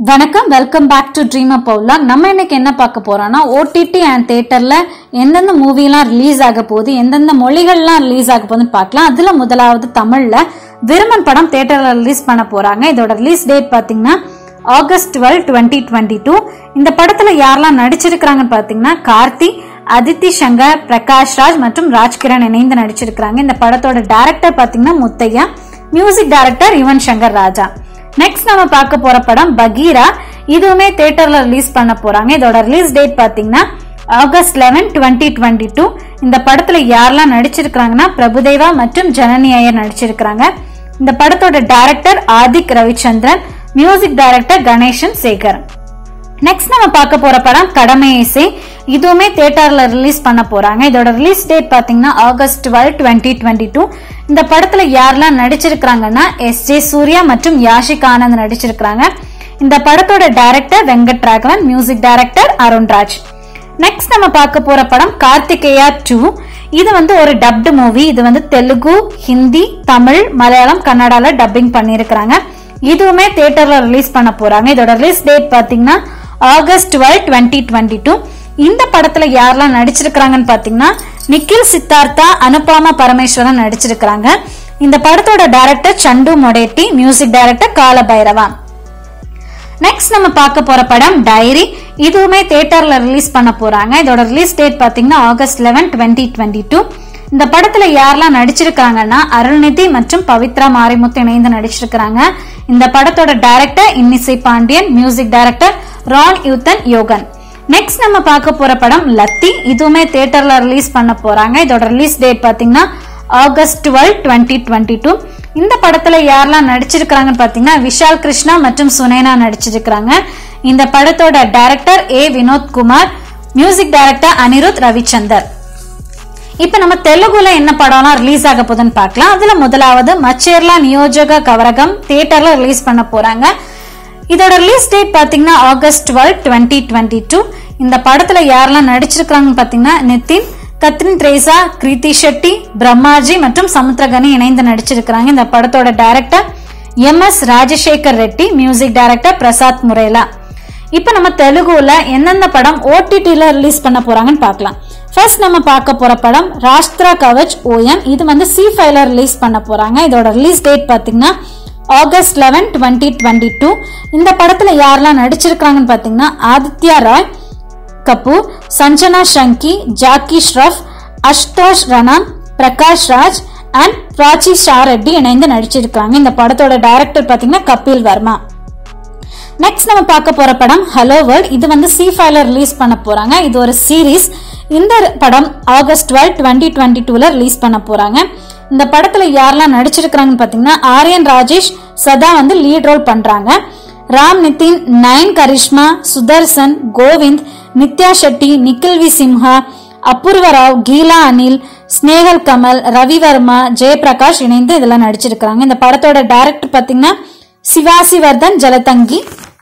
வணக்கம் welcome back to dream up பவுலாக் நம்ம இன்னைக்கு என்ன பார்க்க போறோம்னா ஓடிடி அண்ட் தியேட்டர்ல எந்தெந்த மூவிலாம் ரிலீஸ் ஆக போகுது எந்தெந்த மொழிகள்லாம் ரிலீஸ் ஆக போகுதுன்னு பார்க்கலாம் அதுல முதலாவது தமிழ்ல விருமன் படம் தியேட்டர்ல ரிலீஸ் பண்ண போறாங்க இதோட ரிலீஸ் டேட் பாத்தீங்கன்னா August twelve twenty twenty two இந்த படத்துல யாரெல்லாம் நடிச்சிருக்கிறாங்கன்னு பாத்தீங்கன்னா கார்த்தி அதித்தி சங்கர் பிரகாஷ் ராஜ் மற்றும் ராஜ்கிரண் இணைந்து நடிச்சிருக்கிறாங்க இந்த படத்தோட டைரக்டர் பாத்தீங்கன்னா Muthaiya music director Yuvan Shankar Raja next நம்ம பார்க்க போற படம் பகீரா இதுவுமே தியேட்டர்ல ரிலீஸ் பண்ண போறாங்க இதோட ரிலீஸ் டேட் பாத்தீங்கன்னா August eleven twenty twenty two இந்த படத்துல யாரெல்லாம் நடிச்சிருக்காங்கன்னா பிரபுதேவா மற்றும் ஜனனி ஐயர் நடிச்சிருக்காங்க இந்த படத்தோட director Adhik Ravichandran music director Ganesan Sekar next நம்ம பார்க்க போற படம் கடமை இசை இதுவுமே தியேட்டர்ல ரிலீஸ் பண்ண போறாங்க இதோட ரிலீஸ் டேட் பாத்தீங்கன்னா August twelve twenty twenty two இந்த படத்துல யாரெல்லாம் நடிச்சிருக்காங்கன்னா எஸ் ஜே சூர்யா மற்றும் யாஷிக் ஆனந்த் நடிச்சிருக்காங்க இந்த படத்தோட director Venkat Raghavan music director Arunraj next நம்ம பார்க்க போற படம் கார்த்திகேயா டூ இது வந்து ஒரு டப்டு மூவி இது வந்து தெலுங்கு ஹிந்தி தமிழ் மலையாளம் கன்னடால டப்பிங் பண்ணியிருக்கிறாங்க இதுவுமே தியேட்டர்ல ரிலீஸ் பண்ண போறாங்க இதோட ரிலீஸ் டேட் பாத்தீங்கன்னா August twelve twenty twenty two இந்த படத்துல யாரெல்லாம் நடிச்சிருக்காங்கன்னு பாத்தீங்கன்னா நிக்கில் சித்தார்த்தா அனுபமா பரமேஸ்வரன் நடிச்சிருக்காங்க இந்த படத்தோட director Chandoo Mondeti music director Kaala Bhairava next நம்ம பார்க்க போற படம் டைரி இதுவுமே தியேட்டர்ல ரிலீஸ் பண்ண போறாங்க இதோட ரிலீஸ் டேட் பாத்தீங்கன்னா August eleven twenty twenty two இந்த படத்துல யாரெல்லாம் நடிச்சிருக்காங்கன்னா அருள்நிதி மற்றும் பவித்ரா மாரிமுத்து இணைந்து நடிச்சிருக்காங்க இந்த படத்தோட director Innisai Pandiyan music director Ron Ethan Yohan next நம்ம பார்க்க போற படம் லத்தி இதுவுமே தியேட்டர்ல ரிலீஸ் பண்ண போறாங்க இதோட ரிலீஸ் டேட் பாத்தீங்கன்னா August twelve twenty twenty two இந்த படத்துல யாரெல்லாம் நடிச்சிருக்காங்கன்னு பாத்தீங்கன்னா விஷால் கிருஷ்ணா மற்றும் சுனேனா நடிச்சிருக்காங்க இந்த படத்தோட director A Vinoth Kumar music director Anirudh Ravichander இப்ப நம்ம தெலுங்குல என்ன படம்லாம் ரிலீஸ் ஆக போகுதுன்னு பார்க்கலாம் அதுல முதலாவது மச்சேர்லா நியோஜக கவரகம் தியேட்டர்ல ரிலீஸ் பண்ண போறாங்க இதோட ரிலீஸ் டேட் பாத்தீங்கன்னா August twelve twenty twenty two இந்த படத்துல யாரெல்லாம் நடிச்சிருக்காங்கன்னு பாத்தீங்கன்னா நிதின் கத்ரின் ட்ரேசா கிருத்தி ஷெட்டி பிரம்மாஜி மற்றும் சமுத்திரகனி இணைந்து நடிச்சிருக்காங்க இந்த படத்தோட director M S Rajasekhar Reddy music director Prasad Murella இப்ப நம்ம தெலுங்குல எந்தெந்த படம் ஓடிடில ரிலீஸ் பண்ண போறாங்கன்னு பார்க்கலாம் ஃபர்ஸ்ட் நம்ம பார்க்க போற படம் ராஷ்டிரா கவச் ஓஎம் இது வந்து சி ஃபைல ரிலீஸ் பண்ண போறாங்க இதோட ரிலீஸ் டேட் பாத்தீங்கன்னா August eleven twenty twenty two இந்த படத்துல யாரெல்லாம் நடிச்சிருக்காங்கன்னு பாத்தீங்கன்னா ஆதித்யா ராய் கபூர் சஞ்சனா ஷங்கி ஜாக்கி ஷ்ரஃப் அஷ்தோஷ் ரணா பிரகாஷ் ராஜ் அண்ட் பிராச்சி ஷா ரெட்டி இணைந்து நடிச்சிருக்காங்க இந்த படத்தோட டைரக்டர் பாத்தீங்கன்னா கபில் வர்மா நெக்ஸ்ட் நம்ம பார்க்க போற படம் ஹலோ வேர்ல்ட் இது வந்து சி ஃபைல ரிலீஸ் பண்ண போறாங்க இது ஒரு சீரீஸ் இந்த படம் ஆகஸ்ட் டுவெல் டுவெண்ட்டி டுவெண்ட்டி டூல ரிலீஸ் பண்ண போறாங்க இந்த படத்துல யாரெல்லாம் நடிச்சிருக்காங்கன்னு பாத்தீங்கன்னா ஆரியன் ராஜேஷ் சதா வந்து லீட் ரோல் பண்றாங்க ராம் நிதின் நயன் கரிஷ்மா சுதர்சன் கோவிந்த் நித்யா ஷெட்டி நிக்கில் வி சிம்ஹா அபூர்வ ராவ் கீலா அனில் ஸ்னேகல் கமல் ரவி வர்மா ஜெயபிரகாஷ் இணைந்து இதுல நடிச்சிருக்காங்க இந்த படத்தோட டைரக்டர் பாத்தீங்கன்னா சிவாசிவர்தன் ஜலதங்கி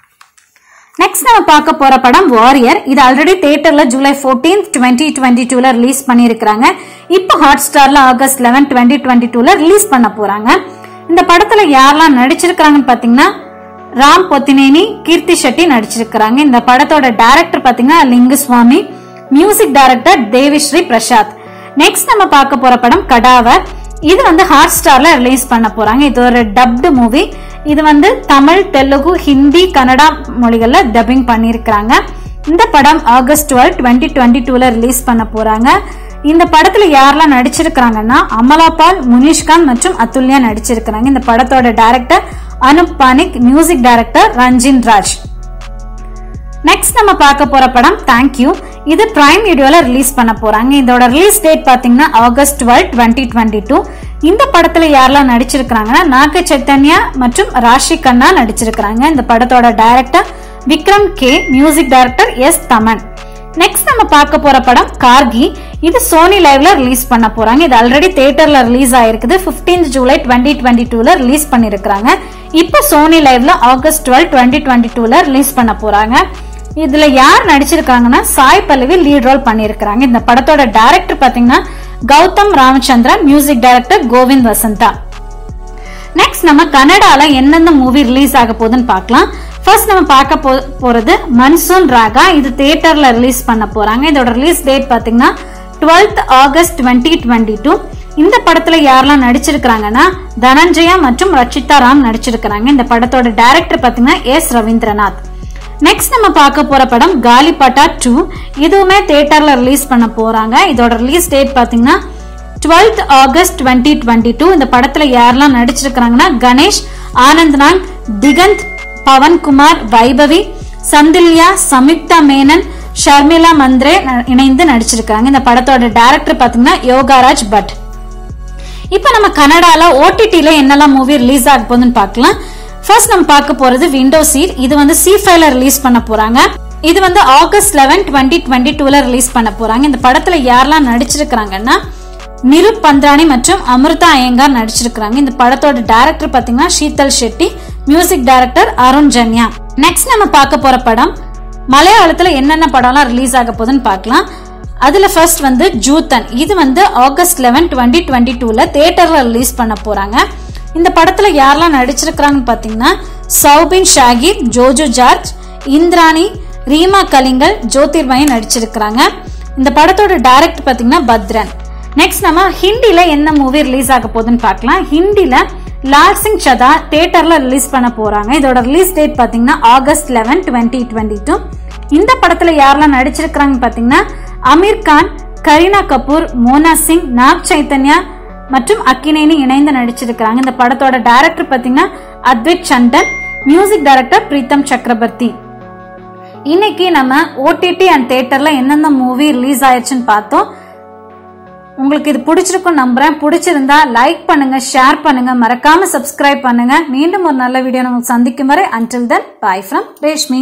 நெக்ஸ்ட் நம்ம பார்க்க போற படம் வாரியர் இது ஆல்ரெடி தியேட்டர்ல ஜூலை ஃபோர்டீன் டுவெண்ட்டி டுவெண்ட்டி டூல ரிலீஸ் பண்ணிருக்காங்க இப்போ ஹாட் ஸ்டார்ல ஆகஸ்ட் லெவன் டுவெண்ட்டி டுவெண்ட்டி டூல ரிலீஸ் பண்ண போறாங்க இந்த படத்துல யாரெல்லாம் நடிச்சிருக்காங்கன்னு பாத்தீங்கன்னா ராம் பொத்தினேனி கீர்த்தி ஷெட்டி நடிச்சிருக்காங்க இந்த படத்தோட டைரக்டர் பாத்தீங்கன்னா Lingusamy music director Devi Sri Prasad next நம்ம பார்க்க போற படம் கடாவர் இது வந்து ஹாட் ஸ்டார்ல ரிலீஸ் பண்ண போறாங்க இது ஒரு டப்டு மூவி இது வந்து தமிழ் தெலுங்கு ஹிந்தி கன்னடா மொழிகள்ல டப்பிங் பண்ணியிருக்கிறாங்க இந்த படம் ஆகஸ்ட் டுவெல் டுவெண்ட்டி டுவெண்ட்டி டூல ரிலீஸ் பண்ண போறாங்க இந்த படத்துல யாரெல்லாம் நடிச்சிருக்காங்கன்னா அமலாபால் முனிஷ்காந்த் மற்றும் அதுல்யா நடிச்சிருக்கிறாங்க இந்த படத்தோட director Anup Panicker music director Ranjin Raj next நம்ம பார்க்க போற படம் தேங்க்யூ இது பிரைம் வீடியோல ரிலீஸ் பண்ண போறாங்க இதோட ரிலீஸ் டேட் பாத்தீங்கன்னா August twelve twenty twenty two இந்த படத்துல யாரெல்லாம் நடிச்சிருக்காங்கன்னா நாக சைத்தன்யா மற்றும் ராஷி கண்ணா நடிச்சிருக்காங்க இந்த படத்தோட director Vikram K music director S Thaman next நம்ம பார்க்க போற படம் கார்கி இது சோனி லைவ்ல ரிலீஸ் பண்ண போறாங்க இது ஆல்ரெடி தியேட்டர்ல ரிலீஸ் ஆயிருக்குது 15 ஜூலை டுவெண்ட்டி டுவெண்ட்டி டூல ரிலீஸ் பண்ணிருக்காங்க இப்போ சோனி லைவ்ல ஆகஸ்ட் டுவெல் டுவெண்ட்டி டுவெண்ட்டி டூல ரிலீஸ் பண்ண போறாங்க இதுல யார் நடிச்சிருக்காங்கன்னா சாய் பல்லவி லீட் ரோல் பண்ணிருக்காங்க இந்த படத்தோட டைரக்டர் பாத்தீங்கன்னா Gautham Ramachandran music director Govind Vasantha next நம்ம கனடால எந்தெந்த மூவி ரிலீஸ் ஆக போகுதுன்னு பார்க்கலாம் ஃபர்ஸ்ட் நம்ம பார்க்க போ போறது மன்சூன் ராகா இது தியேட்டர்ல ரிலீஸ் பண்ண போறாங்க இதோட ரிலீஸ் டேட் பாத்தீங்கன்னா twelfth August twenty twenty two இந்த படத்துல யாரெல்லாம் நடிச்சிருக்காங்கன்னா தனஞ்சயா மற்றும் ரச்சிதா ராம் நடிச்சிருக்காங்க இந்த படத்தோட டைரக்டர் பாத்தீங்கன்னா எஸ் ரவீந்திரநாத் நெக்ஸ்ட் நம்ம பார்க்க போற படம் காலிபட்டா டூ இதுவுமே தியேட்டர்ல ரிலீஸ் பண்ண போறாங்க இதோட ரிலீஸ் டேட் பாத்தீங்கன்னா twelfth August twenty twenty two இந்த படத்துல யாரெல்லாம் நடிச்சிருக்காங்கன்னா கணேஷ் ஆனந்த் நாக் திகந்த் பவன்குமார் வைபவி சந்தில்யா சம்யுக்தா மேனன் ஷர்மிளா மந்த்ரே ந- இணைந்து நடிச்சிருக்காங்க இந்த படத்தோட டைரக்டர் பாத்தீங்கன்னா யோகாராஜ் பட் இப்போ நம்ம கனடால ஓடிடில என்னெல்லாம் மூவி ரிலீஸ் ஆக போகுதுன்னு பார்க்கலாம் ஃபர்ஸ்ட் நம்ம பார்க்க போறது விண்டோ சீட் இது வந்து சி ஃபைவ்ல ரிலீஸ் பண்ண போறாங்க இது வந்து ஆகஸ்ட் லெவன் டுவெண்ட்டி டுவெண்ட்டி டூல ரிலீஸ் பண்ண போறாங்க இந்த படத்துல யாரெல்லாம் நடிச்சிருக்காங்கன்னா நிருப் பந்த்ராணி மற்றும் அமிர்தா ஐயங்கார் நடிச்சிருக்காங்க இந்த படத்தோட டைரக்டர் பாத்தீங்கன்னா Sheetal Shetty music director Arun Janya next நம்ம பார்க்க போற படம் மலையாளத்துல என்னென்ன படம்லாம் ரிலீஸ் ஆக போகுதுன்னு பார்க்கலாம் அதுல ஃபர்ஸ்ட் வந்து ஜூத்தன் இது வந்து ஆகஸ்ட் லெவன் டுவெண்ட்டி டுவெண்ட்டி டூல தியேட்டர்ல ரிலீஸ் பண்ண போறாங்க இந்த படத்துல யாரெல்லாம் நடிச்சிருக்காங்கன்னு பாத்தீங்கன்னா சௌபின் ஷாகிர் ஜோஜோ ஜார்ஜ் இந்திராணி ரீமா கலிங்கல் ஜோதிர்மயி நடிச்சிருக்காங்க இந்த படத்தோட டைரக்டர் பாத்தீங்கன்னா பத்ரன் நெக்ஸ்ட் நம்ம ஹிந்தில என்ன மூவி ரிலீஸ் ஆக போகுதுன்னு பார்க்கலாம் ஹிந்தில லால் சிங் சதா தியேட்டர்ல ரிலீஸ் பண்ண போறாங்க இதோட ரிலீஸ் டேட் பாத்தீங்கன்னா August eleven twenty twenty two இந்த படத்துல யாரெல்லாம் நடிச்சிருக்காங்கன்னு பாத்தீங்கன்னா அமீர் கான் கரீனா கபூர் மோனா சிங் நாக் சைத்தன்யா மற்றும் அக்கினேனி இணைந்து நடிச்சிருக்காங்க இந்த படத்தோட டைரக்டர் பாத்தீங்கன்னா அத்வைத் சண்டன் மியூசிக் டைரக்டர் பிரீத்தம் சக்கரவர்த்தி இன்னைக்கு நம்ம ஓடிடி அண்ட் தியேட்டர்ல எந்தெந்த மூவி ரிலீஸ் ஆயிருச்சுன்னு பார்த்தோம் உங்களுக்கு இது பிடிச்சிருக்கும் நம்புறேன் பிடிச்சிருந்தா லைக் பண்ணுங்க ஷேர் பண்ணுங்க மறக்காம சப்ஸ்கிரைப் பண்ணுங்க மீண்டும் ஒரு நல்ல வீடியோ உங்களுக்கு சந்திக்கும் வரை until then bye from Reshmi